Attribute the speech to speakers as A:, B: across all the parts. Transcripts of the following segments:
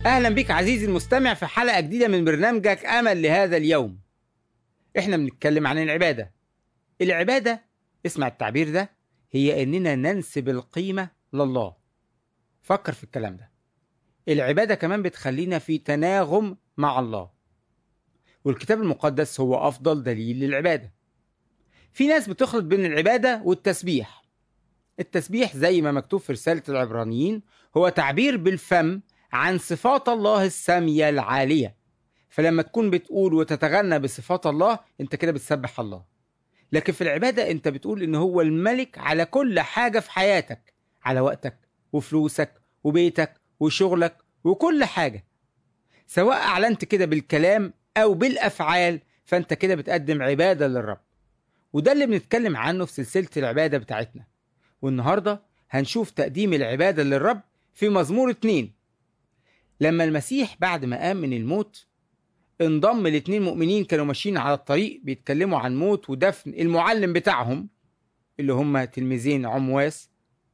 A: أهلا بك عزيزي المستمع في حلقة جديدة من برنامجك أمل لهذا اليوم إحنا بنتكلم عن العبادة العبادة اسمع التعبير ده هي إننا ننسب القيمة لله فكر في الكلام ده العبادة كمان بتخلينا في تناغم مع الله والكتاب المقدس هو أفضل دليل للعبادة في ناس بتخلط بين العبادة والتسبيح التسبيح زي ما مكتوب في رسالة العبرانيين هو تعبير بالفم عن صفات الله السامية العالية فلما تكون بتقول وتتغنى بصفات الله انت كده بتسبح الله لكن في العبادة انت بتقول ان هو الملك على كل حاجة في حياتك على وقتك وفلوسك وبيتك وشغلك وكل حاجة سواء أعلنت كده بالكلام أو بالأفعال فأنت كده بتقدم عبادة للرب وده اللي بنتكلم عنه في سلسلة العبادة بتاعتنا والنهاردة هنشوف تقديم العبادة للرب في مزمور اتنين لما المسيح بعد ما قام من الموت انضم لاتنين مؤمنين كانوا ماشيين على الطريق بيتكلموا عن موت ودفن المعلم بتاعهم اللي هم تلميذين عمواس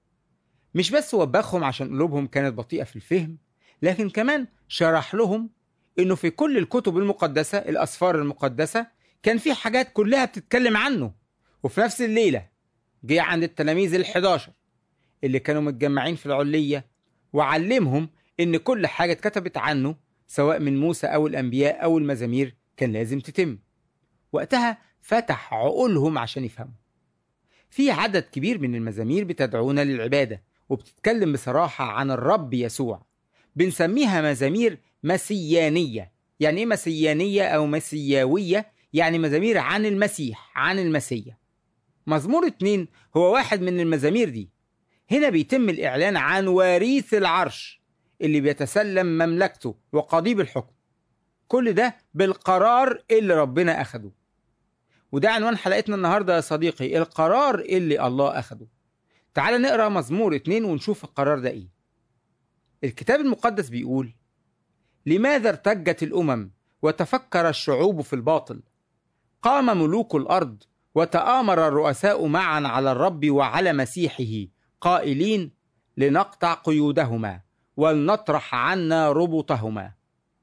A: مش بس وبخهم عشان قلوبهم كانت بطيئة في الفهم لكن كمان شرح لهم انه في كل الكتب المقدسة الاسفار المقدسة كان في حاجات كلها بتتكلم عنه وفي نفس الليلة جه عند التلاميذ الحداشر اللي كانوا متجمعين في العلية وعلمهم ان كل حاجة اتكتبت عنه سواء من موسى او الانبياء او المزامير كان لازم تتم وقتها فتح عقولهم عشان يفهموا في عدد كبير من المزامير بتدعونا للعبادة وبتتكلم بصراحة عن الرب يسوع بنسميها مزامير مسيانية يعني ايه مسيانية او مسياوية يعني مزامير عن المسيح عن المسيا مزمور اتنين هو واحد من المزامير دي هنا بيتم الإعلان عن وريث العرش اللي بيتسلم مملكته وقضيب الحكم كل ده بالقرار اللي ربنا أخده وده عنوان حلقتنا النهاردة يا صديقي القرار اللي الله أخده تعال نقرأ مزمور اتنين ونشوف القرار ده إيه الكتاب المقدس بيقول لماذا ارتجت الأمم وتفكر الشعوب في الباطل قام ملوك الأرض وتآمر الرؤساء معا على الرب وعلى مسيحه قائلين لنقطع قيودهما ولنطرح عنا ربطهما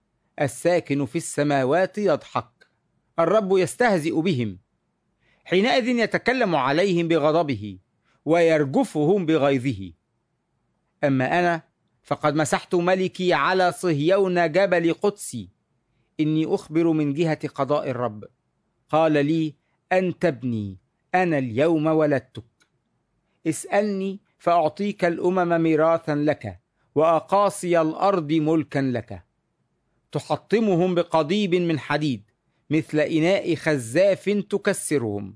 A: الساكن في السماوات يضحك الرب يستهزئ بهم حينئذ يتكلم عليهم بغضبه ويرجفهم بغيظه اما انا فقد مسحت ملكي على صهيون جبل قدسي اني اخبر من جهه قضاء الرب قال لي انت ابني انا اليوم ولدتك اسالني فاعطيك الامم ميراثا لك واقاصي الارض ملكا لك تحطمهم بقضيب من حديد مثل اناء خزاف تكسرهم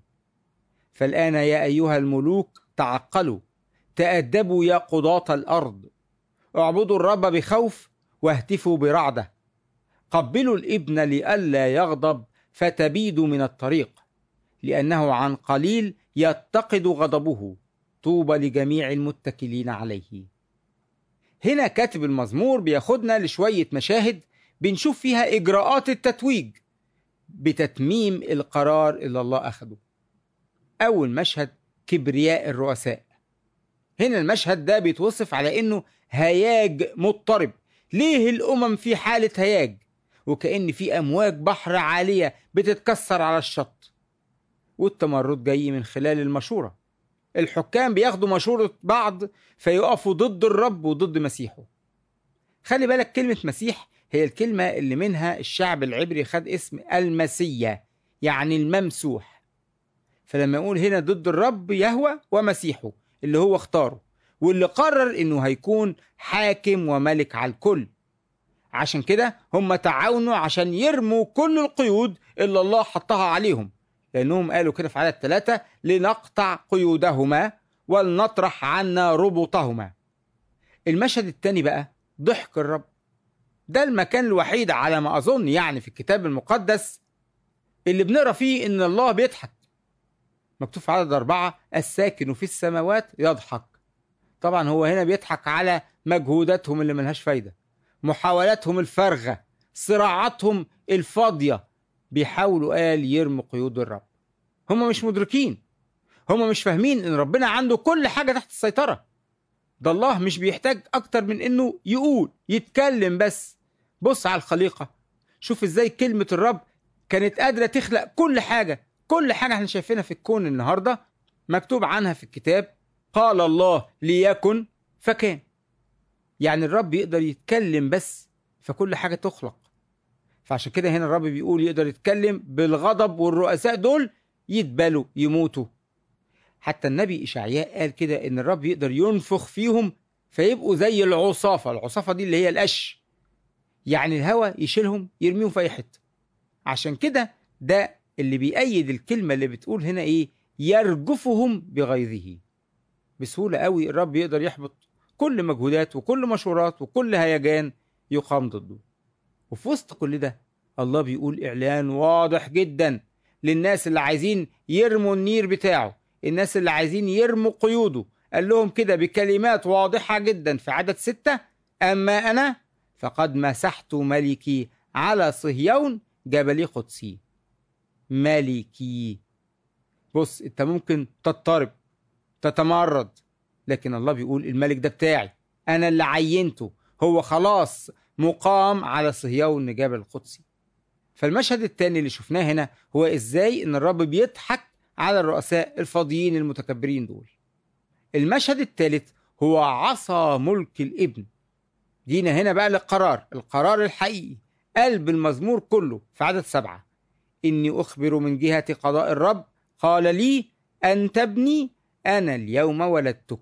A: فالان يا ايها الملوك تعقلوا تادبوا يا قضاه الارض اعبدوا الرب بخوف واهتفوا برعده قبلوا الابن لئلا يغضب فتبيدوا من الطريق لانه عن قليل يتقد غضبه طوبى لجميع المتكلين عليه هنا كاتب المزمور بياخدنا لشويه مشاهد بنشوف فيها اجراءات التتويج بتتميم القرار اللي الله اخده اول مشهد كبرياء الرؤساء هنا المشهد ده بيتوصف على انه هياج مضطرب ليه الامم في حاله هياج وكأن في أمواج بحر عالية بتتكسر على الشط والتمرد جاي من خلال المشورة الحكام بياخدوا مشورة بعض فيقفوا ضد الرب وضد مسيحه خلي بالك كلمة مسيح هي الكلمة اللي منها الشعب العبري خد اسم المسيا يعني الممسوح فلما يقول هنا ضد الرب يهوى ومسيحه اللي هو اختاره واللي قرر انه هيكون حاكم وملك على الكل عشان كده هم تعاونوا عشان يرموا كل القيود اللي الله حطها عليهم لأنهم قالوا كده في عدد ثلاثة لنقطع قيودهما ولنطرح عنا ربطهما المشهد التاني بقى ضحك الرب ده المكان الوحيد على ما أظن يعني في الكتاب المقدس اللي بنقرا فيه إن الله بيضحك مكتوب في عدد أربعة الساكن في السماوات يضحك طبعا هو هنا بيضحك على مجهوداتهم اللي ملهاش فايدة محاولاتهم الفارغة صراعاتهم الفاضية بيحاولوا قال يرموا قيود الرب هم مش مدركين هم مش فاهمين ان ربنا عنده كل حاجة تحت السيطرة ده الله مش بيحتاج اكتر من انه يقول يتكلم بس بص على الخليقة شوف ازاي كلمة الرب كانت قادرة تخلق كل حاجة كل حاجة احنا شايفينها في الكون النهاردة مكتوب عنها في الكتاب قال الله ليكن فكان يعني الرب يقدر يتكلم بس فكل حاجة تخلق فعشان كده هنا الرب بيقول يقدر يتكلم بالغضب والرؤساء دول يتبالوا يموتوا حتى النبي إشعياء قال كده إن الرب يقدر ينفخ فيهم فيبقوا زي العصافة العصافة دي اللي هي القش يعني الهواء يشيلهم يرميهم في أي حتة عشان كده ده اللي بيأيد الكلمة اللي بتقول هنا إيه يرجفهم بغيظه بسهولة قوي الرب يقدر يحبط كل مجهودات وكل مشورات وكل هيجان يقام ضده وفي وسط كل ده الله بيقول إعلان واضح جدا للناس اللي عايزين يرموا النير بتاعه الناس اللي عايزين يرموا قيوده قال لهم كده بكلمات واضحة جدا في عدد ستة أما أنا فقد مسحت ملكي على صهيون جبل قدسي ملكي بص انت ممكن تضطرب تتمرد لكن الله بيقول الملك ده بتاعي انا اللي عينته هو خلاص مقام على صهيون جبل القدسي فالمشهد الثاني اللي شفناه هنا هو ازاي ان الرب بيضحك على الرؤساء الفاضيين المتكبرين دول المشهد الثالث هو عصا ملك الابن جينا هنا بقى للقرار القرار الحقيقي قلب المزمور كله في عدد سبعة إني أخبر من جهة قضاء الرب قال لي أن تبني أنا اليوم ولدتك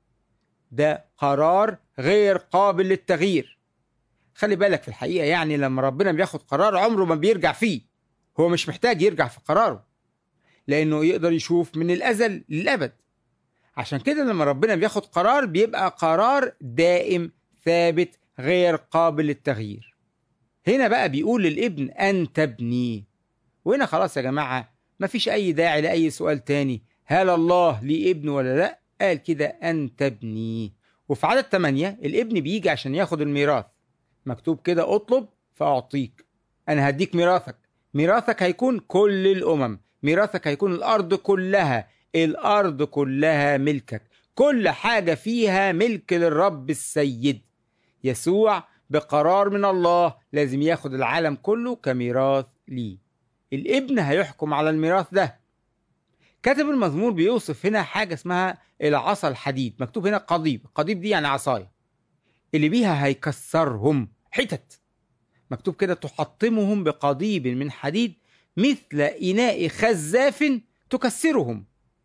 A: ده قرار غير قابل للتغيير خلي بالك في الحقيقة يعني لما ربنا بياخد قرار عمره ما بيرجع فيه هو مش محتاج يرجع في قراره لأنه يقدر يشوف من الأزل للأبد عشان كده لما ربنا بياخد قرار بيبقى قرار دائم ثابت غير قابل للتغيير هنا بقى بيقول للابن أن تبني وهنا خلاص يا جماعة مفيش أي داعي لأي سؤال تاني هل الله ليه ابن ولا لا قال كده أن تبني وفي عدد 8 الابن بيجي عشان ياخد الميراث مكتوب كده اطلب فأعطيك أنا هديك ميراثك ميراثك هيكون كل الأمم ميراثك هيكون الأرض كلها الأرض كلها ملكك كل حاجة فيها ملك للرب السيد يسوع بقرار من الله لازم ياخد العالم كله كميراث ليه الابن هيحكم على الميراث ده كاتب المزمور بيوصف هنا حاجة اسمها العصا الحديد مكتوب هنا قضيب القضيب دي يعني عصاية اللي بيها هيكسرهم حتت مكتوب كده تحطمهم بقضيب من حديد مثل إناء خزاف تكسرهم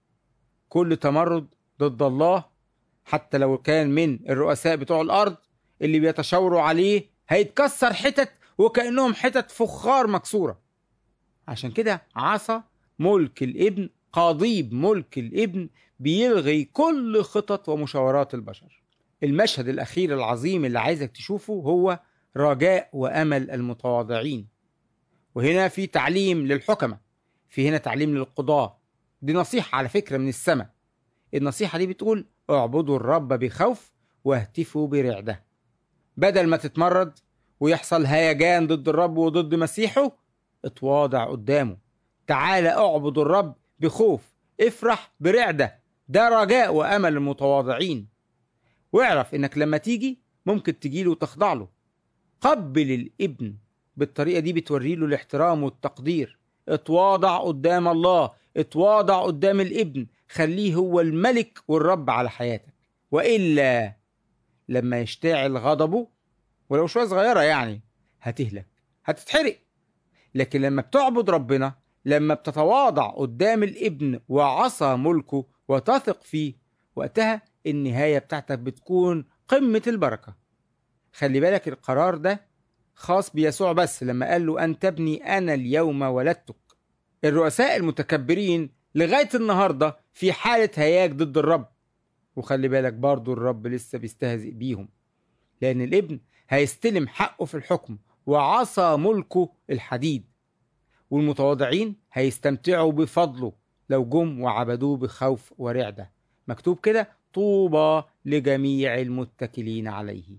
A: كل تمرد ضد الله حتى لو كان من الرؤساء بتوع الأرض اللي بيتشاوروا عليه هيتكسر حتت وكأنهم حتت فخار مكسورة عشان كده عصا ملك الابن قضيب ملك الابن بيلغي كل خطط ومشاورات البشر المشهد الأخير العظيم اللي عايزك تشوفه هو رجاء وأمل المتواضعين وهنا في تعليم للحكمة في هنا تعليم للقضاة دي نصيحة على فكرة من السماء النصيحة دي بتقول اعبدوا الرب بخوف واهتفوا برعدة بدل ما تتمرد ويحصل هيجان ضد الرب وضد مسيحه اتواضع قدامه تعالى اعبد الرب بخوف افرح برعدة ده رجاء وأمل المتواضعين واعرف انك لما تيجي ممكن تجيله وتخضع له قبل الابن بالطريقة دي بتوري له الاحترام والتقدير اتواضع قدام الله اتواضع قدام الابن خليه هو الملك والرب على حياتك وإلا لما يشتعل غضبه ولو شوية صغيرة يعني هتهلك هتتحرق لكن لما بتعبد ربنا لما بتتواضع قدام الابن وعصى ملكه وتثق فيه وقتها النهاية بتاعتك بتكون قمة البركة خلي بالك القرار ده خاص بيسوع بس لما قال له أن تبني أنا اليوم ولدتك الرؤساء المتكبرين لغاية النهاردة في حالة هياج ضد الرب وخلي بالك برضو الرب لسه بيستهزئ بيهم لأن الابن هيستلم حقه في الحكم وعصى ملكه الحديد والمتواضعين هيستمتعوا بفضله لو جم وعبدوه بخوف ورعدة مكتوب كده طوبى لجميع المتكلين عليه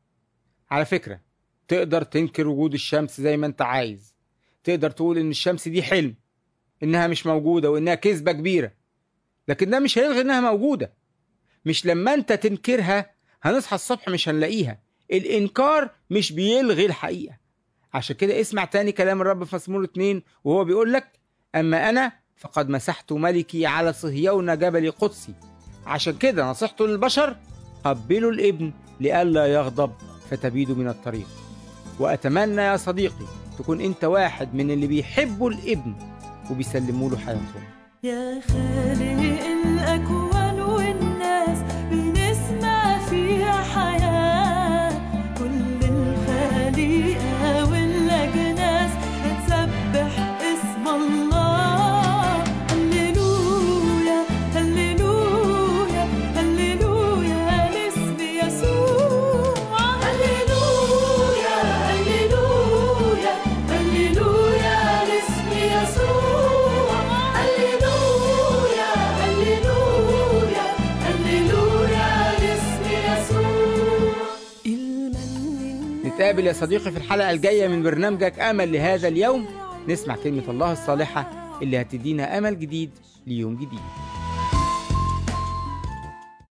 A: على فكرة تقدر تنكر وجود الشمس زي ما انت عايز تقدر تقول ان الشمس دي حلم انها مش موجودة وانها كذبة كبيرة لكن ده مش هيلغي انها موجودة مش لما انت تنكرها هنصحى الصبح مش هنلاقيها الإنكار مش بيلغي الحقيقة عشان كده اسمع تاني كلام الرب في مزمور اتنين وهو بيقول لك أما أنا فقد مسحت ملكي على صهيون جبل قدسي عشان كده نصيحته للبشر قبلوا الابن لئلا يغضب فتبيدوا من الطريق وأتمنى يا صديقي تكون أنت واحد من اللي بيحبوا الابن وبيسلموا له حياتهم
B: يا خالق الأكوان والناس بنسمع فيها حياة كل الخليقة والأجناس هتسبح اسم الله هللويا هللويا هللويا لاسم يسوع هللويا هللويا هللويا لاسم يسوع هللويا هللويا هللويا لاسم يسوع المن
A: نتقابل يا صديقي في الحلقة الجاية من برنامجك أمل لهذا اليوم نسمع كلمة الله الصالحة اللي هتدينا أمل جديد ليوم جديد